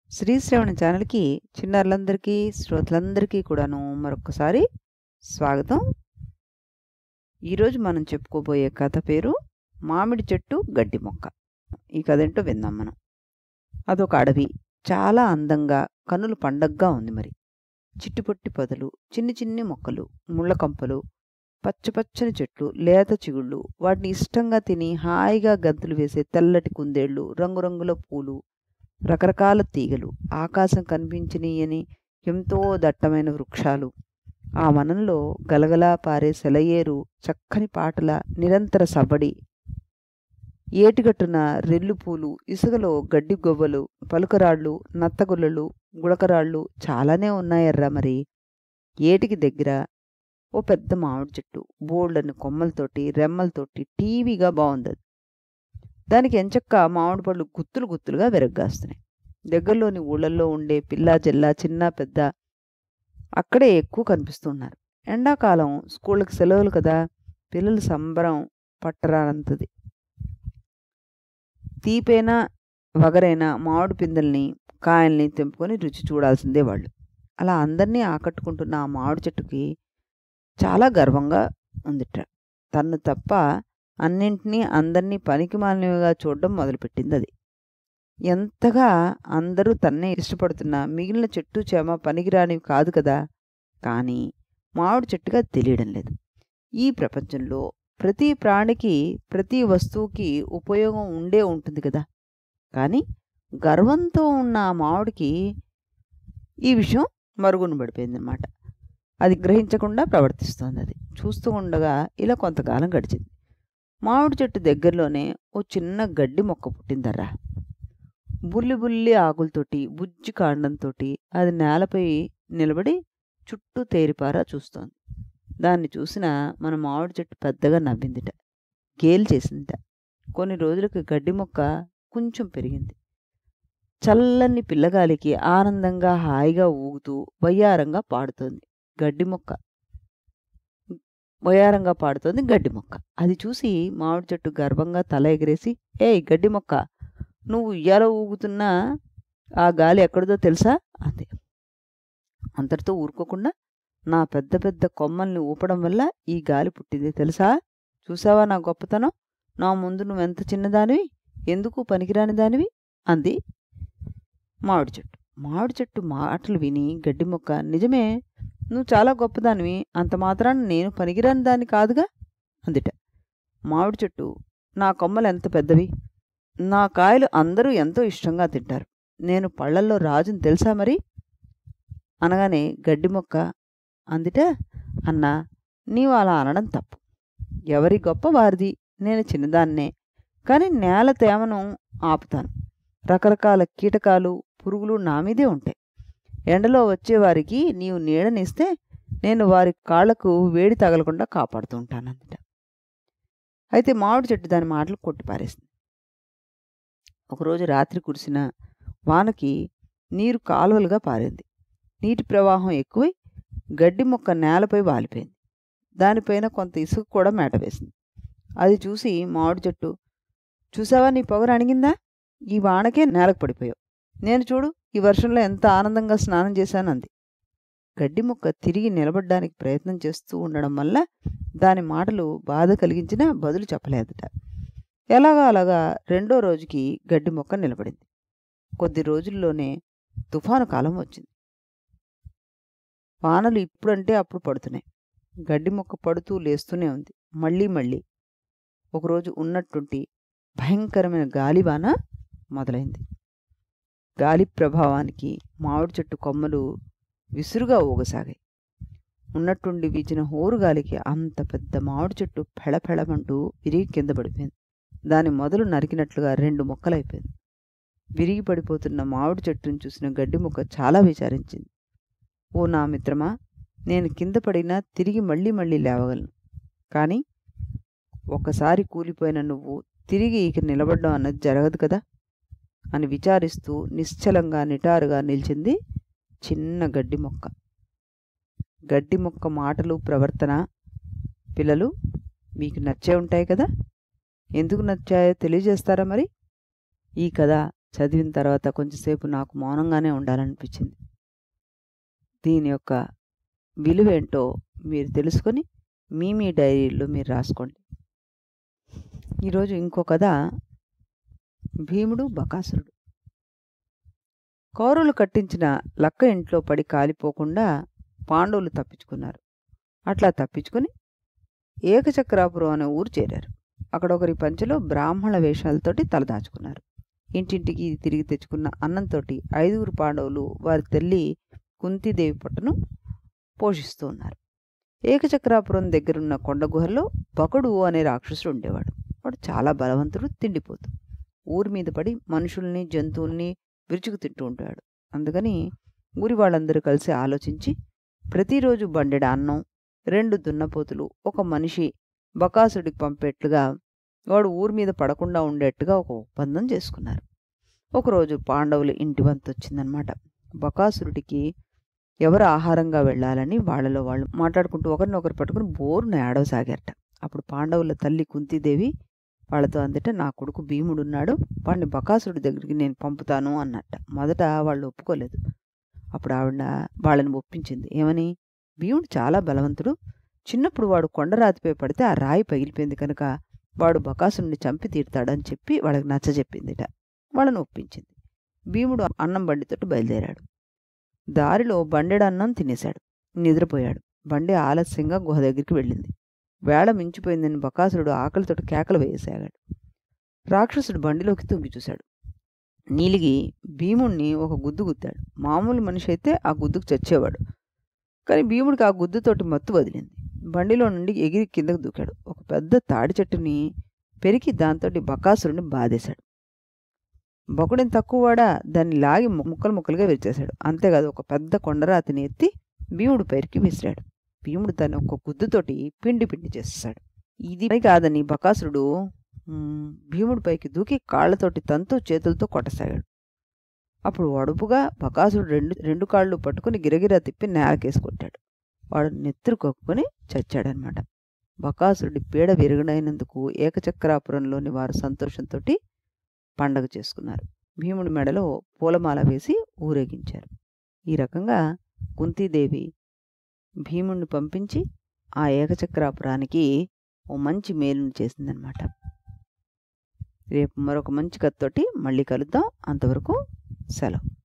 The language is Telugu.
శ్రీశ్రవణ ఛానల్‌కి చిన్నారులందరికీ, శ్రోతలందరికీ కూడాను మరొక్కసారి స్వాగతం. ఈరోజు మనం చెప్పుకోబోయే కథ పేరు 'మామిడి చెట్టు గడ్డి మొక్క'. ఈ కథేంటో విందాం మనం. అదొక అడవి. చాలా అందంగా, కనుల పండగగా ఉంది మరి. చిట్టుపొట్టి పొదలు, చిన్ని చిన్ని మొక్కలు, ముళ్ళ కంపలు, పచ్చ పచ్చని చెట్లు, లేత చిగుళ్ళు, వాటిని ఇష్టంగా తిని హాయిగా గంతులు వేసే తెల్లటి కుందేళ్ళు, రంగురంగుల పూలు, రకరకాల తీగలు, ఆకాశం కనిపించనీయని ఎంతో దట్టమైన వృక్షాలు, ఆ వనంలో గలగలా పారే సెలయేరు, చక్కని పాటల నిరంతర సవ్వడి, ఏటిగట్టున రెల్లుపూలు, ఇసుకలో గడ్డి గొవ్వలు, పలుకరాళ్ళు, నత్తగుల్లలు, గుళకరాళ్ళు చాలానే ఉన్నాయర్రా మరి. ఏటికి దగ్గర ఓ పెద్ద మామిడి చెట్టు. బోలెడన్ని కొమ్మలతోటి, రెమ్మలతోటి టీవీగా బావుందది. దానికి ఎంచక్కా మామిడి పళ్ళు గుత్తులు గుత్తులుగా విరగ్గాస్తున్నాయి. దగ్గరలోని ఊళ్ళల్లో ఉండే పిల్లా జల్లా, చిన్నా పెద్దా అక్కడే ఎక్కువ కనిపిస్తున్నారు. ఎండాకాలం స్కూళ్ళకి సెలవులు కదా! పిల్లల సంబరం పట్టరానంతది. తీపైనా, వగరైనా మామిడి పిందెల్ని, కాయల్ని తెంపుకొని రుచి చూడాల్సిందే వాళ్ళు. అలా అందర్నీ ఆకట్టుకుంటున్న ఆ మామిడి చెట్టుకి చాలా గర్వంగా ఉందిట. తన్ను తప్ప అన్నింటినీ, అందర్నీ పనికిమాలినవిగా చూడ్డం మొదలుపెట్టిందది. ఎంతగా అందరూ తన్నే ఇష్టపడుతున్నా మిగిలిన చెట్టు, చేమ పనికిరానివి కాదు కదా! కానీ మామిడి చెట్టుకి అది తెలియడం లేదు. ఈ ప్రపంచంలో ప్రతి ప్రాణికి, ప్రతి వస్తువుకి ఉపయోగం ఉండే ఉంటుంది కదా! కానీ గర్వంతో ఉన్న ఆ మామిడికి ఈ విషయం మరుగున పడిపోయిందనమాట. అది గ్రహించకుండా ప్రవర్తిస్తోందది. చూస్తూ ఉండగా ఇలా కొంతకాలం గడిచింది. మామిడి చెట్టు దగ్గరలోనే ఓ చిన్న గడ్డి మొక్క పుట్టిందర్రా. బుల్లి బుల్లి ఆకులతోటి, బుజ్జి కాండంతోటి అది నేలపై నిలబడి చుట్టూ తేరిపారా చూస్తోంది. దాన్ని చూసిన మన మామిడి చెట్టు పెద్దగా నవ్విందిట. గేలి చేసిందిట. కొన్ని రోజులకి గడ్డి మొక్క కొంచెం పెరిగింది. చల్లని పిల్లగాలికి ఆనందంగా హాయిగా ఊగుతూ వయ్యారంగా పాడుతోంది గడ్డి మొక్క. వయ్యారంగా పాడుతోంది గడ్డి మొక్క. అది చూసి మామిడి చెట్టు గర్వంగా తల ఎగరేసి ఏయ్ గడ్డి మొక్క! నువ్వు ఉయ్యాల ఊగుతున్నా ఆ గాలి ఎక్కడిదో తెలుసా? అంది. అంతటితో ఊరుకోకుండా నా పెద్ద పెద్ద కొమ్మల్ని ఊపడం వల్ల ఈ గాలి పుట్టింది తెలుసా? చూసావా నా గొప్పతనం? నా ముందు నువ్వెంత చిన్నదానివి? ఎందుకు పనికిరాని దానివి? అంది మామిడి చెట్టు. మామిడి చెట్టు మాటలు విని గడ్డి మొక్క నిజమే నువ్వు చాలా గొప్పదానివి. అంత మాత్రాన నేను పనికిరాని దాన్ని కాదుగా అందిట. మామిడి చెట్టు నా కొమ్మలెంత పెద్దవి. నా కాయలు అందరూ ఎంతో ఇష్టంగా తింటారు. నేను పళ్ళల్లో రాజుని తెలుసా మరి? అనగానే గడ్డి మొక్క అందిట అన్నా నీవు అలా అనడం తప్పు. ఎవరి గొప్ప వారిది. నేను చిన్నదాన్నే. కానీ నేల తేమను ఆపుతాను. రకరకాల కీటకాలు, పురుగులు నా మీదే ఉంటాయి. ఎండలో వచ్చేవారికి నీవు నీడనిస్తే నేను వారి కాళ్ళకు వేడి తగలకుండా కాపాడుతూ ఉంటానందిట. అయితే మామిడి చెట్టు దాని మాటలు కొట్టిపారేసింది. ఒకరోజు రాత్రి కురిసిన వానకి నీరు కాలువలుగా పారింది. నీటి ప్రవాహం ఎక్కువై గడ్డి మొక్క నేలపై వాలిపోయింది. దానిపైన కొంత ఇసుక కూడా మేటవేసింది. అది చూసి మామిడి చెట్టు చూసావా నీ పొగరు అణిగిందా? ఈ వానకే నేలకు పడిపోయావు. నేను చూడు ఈ వర్షంలో ఎంత ఆనందంగా స్నానం చేశానంది. గడ్డి మొక్క తిరిగి నిలబడ్డానికి ప్రయత్నం చేస్తూ ఉండడం వల్ల దాని మాటలు బాధ కలిగించినా బదులు చెప్పలేదట. ఎలాగో అలాగా రెండో రోజుకి గడ్డి మొక్క నిలబడింది. కొద్ది రోజుల్లోనే తుఫాను కాలం వచ్చింది. వానలు ఇప్పుడంటే అప్పుడు పడుతున్నాయి. గడ్డి మొక్క పడుతూ లేస్తూనే ఉంది. మళ్ళీ మళ్ళీ. ఒకరోజు ఉన్నట్టుండి భయంకరమైన గాలివాన మొదలైంది. గాలి ప్రభావానికి మామిడి చెట్టు కొమ్మలు విసురుగా ఊగసాగాయి. ఉన్నట్టుండి వీచిన హోరుగాలికి అంత పెద్ద మామిడి చెట్టు ఫెళఫెళమంటూ విరిగి కింద పడిపోయింది. దాని మొదలు నరికినట్లుగా రెండు ముక్కలైపోయింది. విరిగి పడిపోతున్న మామిడి చెట్టును చూసిన గడ్డి మొక్క చాలా విచారించింది. ఓ నా మిత్రమా! నేను కింద పడినా తిరిగి మళ్ళీ మళ్ళీ లేవగలను. కానీ ఒక్కసారి కూలిపోయిన నువ్వు తిరిగి ఇక నిలబడ్డం అన్నది జరగదు కదా! అని విచారిస్తూ నిశ్చలంగా నిటారుగా నిలిచింది చిన్న గడ్డి మొక్క. గడ్డి మొక్క మాటలు, ప్రవర్తన పిల్లలు మీకు నచ్చే ఉంటాయి కదా! ఎందుకు నచ్చాయో తెలియజేస్తారా మరి? ఈ కథ చదివిన తర్వాత కొంచెంసేపు నాకు మౌనంగానే ఉండాలనిపించింది దీని యొక్క విలువేంటో మీరు తెలుసుకొని మీ మీ డైరీలో మీరు రాసుకోండి ఈరోజు ఇంకో కథ భీముడు బకాసురుడు కౌరవులు కట్టించిన లక్క ఇంట్లో పడి కాలిపోకుండా పాండవులు తప్పించుకున్నారు అట్లా తప్పించుకుని ఏకచక్రాపురం అనే ఊరు చేరారు అక్కడ ఒకరి పంచలో బ్రాహ్మణ వేషాలతోటి తలదాచుకున్నారు ఇంటింటికి తిరిగి తెచ్చుకున్న అన్నంతో ఐదుగురు పాండవులు వారి తల్లి కుంతీదేవి పొట్టను పోషిస్తూ ఉన్నారు ఏకచక్రాపురం దగ్గరున్న కొండ గుహలో బకుడు అనే రాక్షసుడు ఉండేవాడు వాడు చాలా బలవంతుడు తిండిపోతు ఊరి మీద పడి మనుషుల్ని జంతువుల్ని విరుచుకు తింటూ ఉంటాడు అందుకని ఊరి వాళ్ళందరూ కలిసి ఆలోచించి ప్రతిరోజు బండెడ అన్నం రెండు దున్నపోతులు ఒక మనిషి బకాసుడికి పంపేట్లుగా వాడు ఊరి మీద పడకుండా ఉండేట్టుగా ఒక ఒప్పందం చేసుకున్నారు ఒకరోజు పాండవుల ఇంటి వంతు వచ్చిందనమాట బకాసురుడికి ఎవరు ఆహారంగా వెళ్ళాలని వాళ్ళలో వాళ్ళు మాట్లాడుకుంటూ ఒకరినొకరు పట్టుకుని బోరున ఏడవసాగారట అప్పుడు పాండవుల తల్లి కుంతీదేవి వాళ్ళతో అందుట నా కొడుకు భీముడున్నాడు వాడిని బకాసురుడి దగ్గరికి నేను పంపుతాను అన్నట్ట మొదట వాళ్ళు ఒప్పుకోలేదు అప్పుడు ఆవిడ వాళ్ళని ఒప్పించింది ఏమని భీముడు చాలా బలవంతుడు చిన్నప్పుడు వాడు కొండరాతిపై పడితే ఆ రాయి పగిలిపోయింది కనుక వాడు బకాసురుడిని చంపి తీరుతాడని చెప్పి వాళ్ళకి నచ్చజెప్పిందిట వాళ్ళని ఒప్పించింది భీముడు అన్నం బండితోటి బయలుదేరాడు దారిలో బండెడు అన్నం తినేశాడు నిద్రపోయాడు బండి ఆలస్యంగా గుహ దగ్గరికి వెళ్ళింది వేళ మించిపోయిందని బకాసురుడు ఆకలితోటి కేకలు వేయసాగాడు రాక్షసుడు బండిలోకి తొంగి చూశాడు నీలిగి భీముణ్ణి ఒక గుద్దు గుద్దాడు మామూలు మనిషి అయితే ఆ గుద్దుకు చచ్చేవాడు కానీ భీముడికి ఆ గుద్దుతోటి మత్తు వదిలింది బండిలో నుండి ఎగిరి కిందకు దూకాడు ఒక పెద్ద తాడి చెట్టుని పెరికి దాంతోటి బకాసురుడిని బాధేశాడు బకుడిని తక్కువవాడా దాన్ని లాగి ముక్కలు ముక్కలుగా విరిచేశాడు అంతేకాదు ఒక పెద్ద కొండరాతిని ఎత్తి భీముడు పైరికి విసిరాడు భీముడు తన ఒక గుద్దుతోటి పిండి పిండి చేసేసాడు ఇది పని కాదని బకాసురుడు మ్, భీముడి పైకి దూకి కాళ్ళతోటి తంతు చేతులతో కొట్టసాగాడు అప్పుడు వడుపుగా బకాసురుడు రెండు రెండు కాళ్ళు పట్టుకుని గిరగిరా తిప్పి నేలకేసి కొట్టాడు వాడు నెత్తురు కొక్కుని చచ్చాడనమాట బకాసురుడి పీడ విరగడైనందుకు ఏకచక్రాపురంలోని వారు సంతోషంతో పండగ చేసుకున్నారు భీముడి మెడలో పూలమాల వేసి ఊరేగించారు ఈ రకంగా కుంతీదేవి భీముణ్ణి పంపించి ఆ ఏకచక్రాపురానికి ఓ మంచి మేలును చేసిందనమాట రేపు మరొక మంచి కథతోటి మళ్ళీ కలుద్దాం అంతవరకు సెలవు